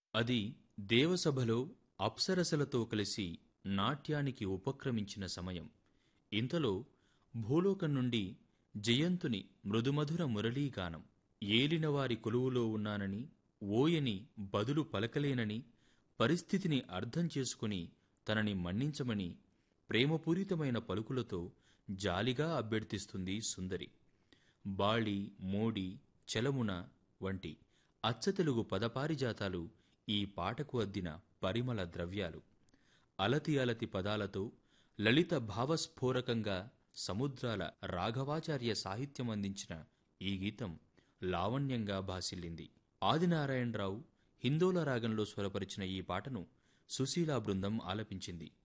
అది దేవసభలో అప్సరసలతో కలిసి నాట్యానికి ఉపక్రమించిన సమయం ఇంతలో భూలోకం నుండి జయంతుని మృదుమధుర మురళీగానం ఏలినవారి కొలువులో ఉన్నానని ఓయని బదులు పలకలేనని పరిస్థితిని అర్థం చేసుకుని తనని మన్నించమని ప్రేమపూరితమైన పలుకులతో జాలిగా అభ్యర్థిస్తుంది సుందరి బాళి మోడి చలమున వంటి అచ్చతెలుగు పదపారిజాతాలు ఈ పాటకు అద్దిన పరిమళ ద్రవ్యాలు అలతి అలతి పదాలతో లలిత భావస్ఫోరకంగా సముద్రాల రాఘవాచార్య సాహిత్యం అందించిన ఈ గీతం లావణ్యంగా భాసిల్లింది ఆదినారాయణరావు హిందోల రాగంలో స్వరపరిచిన ఈ పాటను సుశీలా బృందం ఆలపించింది